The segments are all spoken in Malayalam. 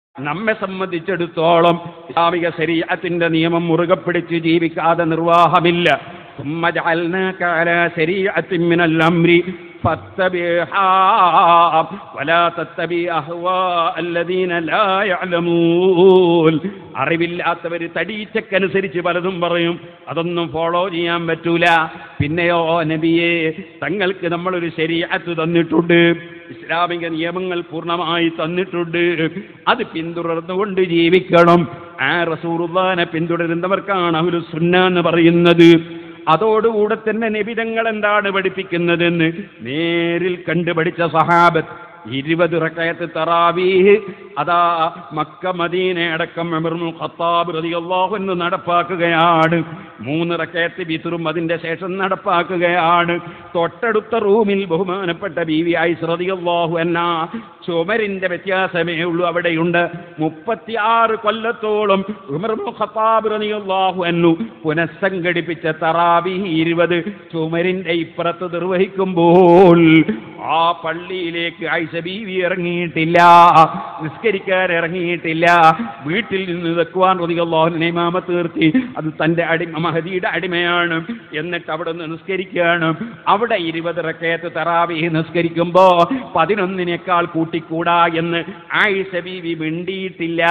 നമ്മെ സംബന്ധിച്ചിടത്തോളം ഇസ്ലാമിക ശരീഅത്തിന്റെ നിയമം മുറുകെ പിടിച്ച് ജീവിക്കാതെ നിർവാഹമില്ല ثم جعلناك على شريعة من الأمر فاتبعها ولا تتبع أهواء الذين لا يعلمون അറിവില്ലാത്തവർ തടീച്ചക്കനുസരിച്ച് പലതും പറയും അതൊന്നും ഫോളോ ചെയ്യാൻ പറ്റൂല പിന്നെയോ നബിയെ തങ്ങൾക്ക് നമ്മളൊരു ശരീഅത്ത് തന്നിട്ടുണ്ട് ഇസ്ലാമിക നിയമങ്ങൾ പൂർണ്ണമായി തന്നിട്ടുണ്ട് അത് പിന്തുടർന്നുകൊണ്ട് ജീവിക്കണം ആ റസൂറുല്ലാനെ പിന്തുടരുന്നവർക്കാണ് അവര് സുന്ന എന്ന് പറയുന്നത് അതോടുകൂടെ തന്നെ നിബിതങ്ങൾ എന്താണ് പഠിപ്പിക്കുന്നതെന്ന് നേരിൽ കണ്ടുപഠിച്ച സഹാബത്ത് ഇരുപത് റക്കയത്ത് തറാവീഹ് അതാ മക്ക മദീന അടക്കം ഉമറുൽ ഖത്താബ് റളിയല്ലാഹു അൻഹു നടപ്പാക്കുകയാണ് മൂന്ന് റക്കയത്ത് വിത്റും അതിന്റെ ശേഷം നടപ്പാക്കുകയാണ് തൊട്ടടുത്ത റൂമിൽ ബഹുമാനപ്പെട്ട ബീവി ഐസ് റളിയല്ലാഹു അൻഹ ചുമരിന്റെ വ്യത്യാസമേ ഉള്ളൂ അവിടെയുണ്ട് മുപ്പത്തിയാറ് കൊല്ലത്തോളം ഉമറുൽ ഖത്താബ് റളിയല്ലാഹു അൻഹു പുനഃസംഘടിപ്പിച്ച തറാവീഹ് ഇരുപത് ചുമരിന്റെ ഇപ്പുറത്ത് നിർവഹിക്കുമ്പോൾ ആ പള്ളിയിലേക്ക് ഐഷ ബീവി ഇറങ്ങിയിട്ടില്ല നിസ്കരിക്കാൻ ഇറങ്ങിയിട്ടില്ല വീട്ടിൽ നിന്ന് വെക്കുവാൻ റതിയല്ലാഹുവിനെ ഇമാമത്ത് നിർത്തി അത് തന്റെ അടിമ മഹദിയുടെ അടിമയാണ് എന്നിട്ട് അവിടെ നിന്ന് നിസ്കരിക്കുകയാണ് അവിടെ ഇരുപത് റക്കയത്ത് തറാവി നിസ്കരിക്കുമ്പോ പതിനൊന്നിനേക്കാൾ കൂട്ടിക്കൂടാ എന്ന് ആയിഷ ബീവി മിണ്ടിയിട്ടില്ല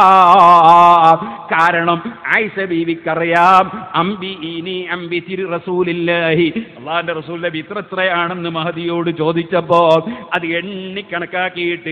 കാരണം ആയിഷ ബീവിക്കറിയാം അമ്പി ഇനി അമ്പി തിരു റസൂലില്ലാഹി അള്ളാന്റെ റസൂലിന്റെ വിത്ര എത്രയാണെന്ന് മഹദിയോട് ചോദിച്ചപ്പോ അത് എണ്ണി കണക്കാക്കിയിട്ട്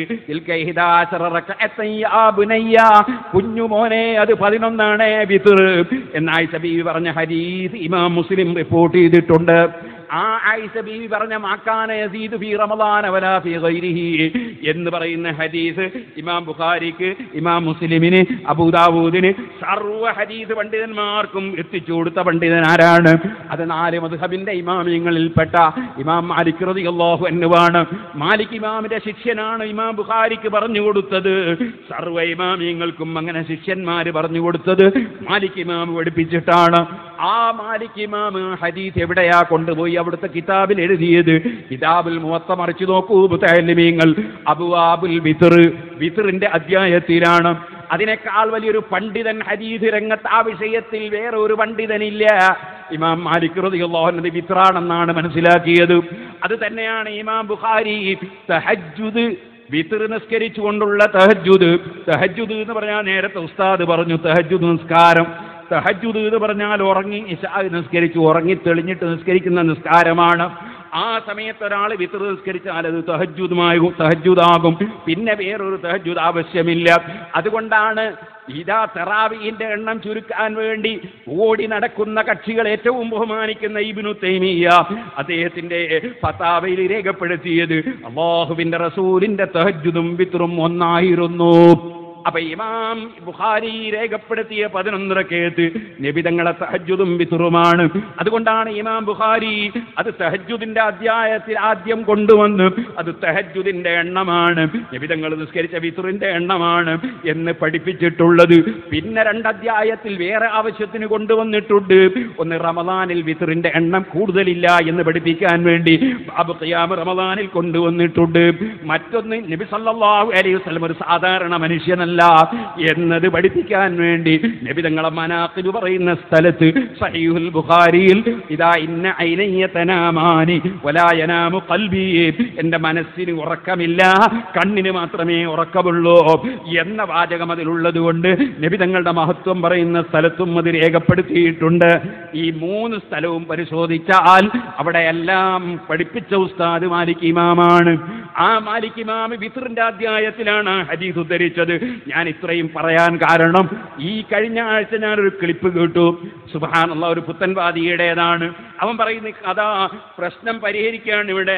കുഞ്ഞുമോനെ അത് പതിനൊന്നാണ് വിത്തർ എന്നായി സബീബി പറഞ്ഞ ഹരീസ് ഇമാം മുസ്ലിം റിപ്പോർട്ട് ചെയ്തിട്ടുണ്ട് ആ ആയിഷ ബീവി പറഞ്ഞ മാക്കാന യസീദ് ഫീ റമദാന വലാ ഫീ ഗൈരിഹി എന്ന് പറയുന്ന ഹദീസ് ഇമാം ബുഖാരിക്ക് ഇമാം മുസ്ലിമിന് അബൂദാവൂദിന് സർവ്വ ഹദീസ് പണ്ഡിതന്മാർക്കും എത്തിച്ചു കൊടുത്ത പണ്ഡിതൻ ആരാണ് അത് നാല് മദ്ഹബിന്റെ ഇമാമിയങ്ങളിൽപ്പെട്ട ഇമാം മാലിക് റളിയല്ലാഹു അൻഹുവാണ് മാലിക് ഇമാമിന്റെ ശിഷ്യനാണ് ഇമാം ബുഖാരിക്ക് പറഞ്ഞു കൊടുത്തത് സർവ്വ ഇമാമിയങ്ങൾക്കും അങ്ങനെ ശിഷ്യന്മാര് പറഞ്ഞു കൊടുത്തത് മാലിക് ഇമാം പഠിപ്പിച്ചിട്ടാണ് ആ മാലിക് ഇമാം ഹദീസ് എവിടെയാ കൊണ്ടുപോയി അവിടുത്തെ കിതാബിൽ എഴുതിയത് കിതാബിൽ മുവത്ത മറിച്ചു നോക്കൂ മുത്തലിമീങ്ങൾ അബുവാബുൽ വിത്തർ വിത്തറിന്റെ അധ്യായത്തിലാണ് അതിനേക്കാൾ വലിയൊരു പണ്ഡിതൻ ഹദീസ് രംഗത്ത് ആ വിഷയത്തിൽ വേറെ ഒരു പണ്ഡിതനില്ല ഇമാം മാലിക് റളിയല്ലാഹു വിത്രാണെന്നാണ് മനസ്സിലാക്കിയത് അത് തന്നെയാണ് ഇമാം ബുഖാരി തഹജ്ജുദ് വിത്തർ നിസ്കരിച്ചുകൊണ്ടുള്ള തഹജ്ജുദ് തഹജ്ജുദ് എന്ന് പറഞ്ഞാൽ നേരത്തെ ഉസ്താദ് പറഞ്ഞു തഹജ്ജുദ് നിസ്കാരം തഹജ്ജുദ് എന്ന് പറഞ്ഞാൽ ഉറങ്ങി ഇശാ നിസ്കരിച്ചു ഉറങ്ങി തെളിഞ്ഞിട്ട് നിസ്കരിക്കുന്ന നിസ്കാരമാണ് ആ സമയത്ത് ഒരാൾ വിത്തർ നിസ്കരിച്ചാൽ അത് തഹജ്ജുദുമാകും തഹജ്ജുദാകും പിന്നെ വേറൊരു തഹജ്ജുദ് ആവശ്യമില്ല അതുകൊണ്ടാണ് ഇതാ തെറാവിന്റെ എണ്ണം ചുരുക്കാൻ വേണ്ടി ഓടി നടക്കുന്ന കക്ഷികൾ ഏറ്റവും ബഹുമാനിക്കുന്ന ഇബിനു തൈമിയ അദ്ദേഹത്തിന്റെ ഫത്താവയിൽ രേഖപ്പെടുത്തിയത് അള്ളാഹുവിന്റെ റസൂലിന്റെ തഹജ്ജുദും വിത്തറും ഒന്നായിരുന്നു അപ്പൊ ഇമാം ബുഖാരി രേഖപ്പെടുത്തിയ പതിനൊന്നര കേത്ത് നബിതങ്ങളെ തഹജുദും വിത്തുറുമാണ് അതുകൊണ്ടാണ് ഇമാം ബുഖാരി അത് തഹജുദിന്റെ അധ്യായത്തിൽ ആദ്യം കൊണ്ടുവന്ന് അത് തഹജുദിന്റെ എണ്ണമാണ് നബിതങ്ങൾ നിസ്കരിച്ച വിത്തുറിന്റെ എണ്ണമാണ് എന്ന് പഠിപ്പിച്ചിട്ടുള്ളത് പിന്നെ രണ്ടധ്യായത്തിൽ വേറെ ആവശ്യത്തിന് കൊണ്ടുവന്നിട്ടുണ്ട് ഒന്ന് റമദാനിൽ വിത്തുറിന്റെ എണ്ണം കൂടുതലില്ല എന്ന് പഠിപ്പിക്കാൻ വേണ്ടി ബാബു ഖിയാമ് റമദാനിൽ കൊണ്ടുവന്നിട്ടുണ്ട് മറ്റൊന്ന് നബി സല്ലല്ലാഹു അലൈഹി വസല്ലം ഒരു സാധാരണ മനുഷ്യനല്ല എന്നത് പഠിപ്പിക്കാൻ വേണ്ടി നബി തങ്ങളെ മനാഖിബ് പറയുന്ന സ്ഥലത്ത് സഹീഹുൽ ബുഖാരിയിൽ ഇതാ ഇന്ന ഐനയ്യ തനാമാനി വലാ യനാമു ഖൽബി എൻ്റെ മനസ്സിന് ഉറക്കമില്ല കണ്ണിന് മാത്രമേ ഉറക്കമുള്ളൂ എന്ന വാചകം അതിലുള്ളത് കൊണ്ട് നബി തങ്ങളുടെ മഹത്വം പറയുന്ന സ്ഥലത്തും അത് രേഖപ്പെടുത്തിയിട്ടുണ്ട് ഈ മൂന്ന് സ്ഥലവും പരിശോധിച്ചാൽ അവിടെയെല്ലാം പഠിപ്പിച്ച ഉസ്താദ് മാലിക് ഇമാമാണ് ആ മാലിക് ഇമാം വിത്റിന്റെ അധ്യായത്തിലാണ് ഹദീസ് ഉദ്ധരിച്ചത് ഞാൻ ഇത്രയും പറയാൻ കാരണം ഈ കഴിഞ്ഞ ആഴ്ച ഞാനൊരു ക്ലിപ്പ് കേട്ടു സുബാനുള്ള ഒരു പുത്തൻവാദിയുടേതാണ് അവൻ പറയുന്ന അതാ പ്രശ്നം പരിഹരിക്കുകയാണ് ഇവിടെ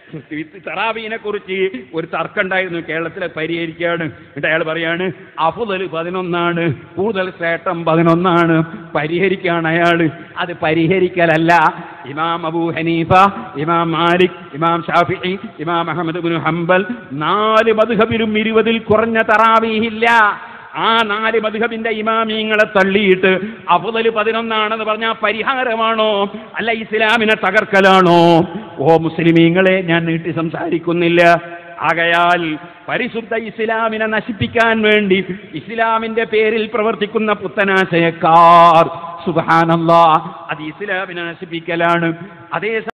തറാവീനെ കുറിച്ച് ഒരു തർക്കം ഉണ്ടായിരുന്നു കേരളത്തിലെ പരിഹരിക്കുകയാണ് എന്നിട്ട് അയാൾ പറയാണ് അഫുദൽ പതിനൊന്നാണ് കൂടുതൽ ശ്രേഷ്ഠം പതിനൊന്നാണ് പരിഹരിക്കുകയാണ് അയാൾ അത് പരിഹരിക്കലല്ല ഇമാം അബൂ ഹനീഫ ഇമാം മാലിക് ഇമാം ഷാഫി ഇമാം അഹമ്മദ് ബിൻ ഹംബൽ നാല് മധുഹബിലും ഇരുപതിൽ കുറഞ്ഞ തറാവീഹില്ല ആ നാല് മധുഹബിന്റെ ഇമാമിയങ്ങളെ തള്ളിയിട്ട് അഫുദൽ പതിനൊന്നാണെന്ന് പറഞ്ഞാൽ പരിഹാരമാണോ അല്ല ഇസ്ലാമിനെ തകർക്കലാണോ ഓ മുസ്ലിമീങ്ങളെ ഞാൻ നീട്ടി സംസാരിക്കുന്നില്ല ആകയാൽ പരിശുദ്ധ ഇസ്ലാമിനെ നശിപ്പിക്കാൻ വേണ്ടി ഇസ്ലാമിന്റെ പേരിൽ പ്രവർത്തിക്കുന്ന പുത്തനാശയക്കാർ സുബാനല്ലാ അത് ഇസ്ലാമിനെ നശിപ്പിക്കലാണ് അതേ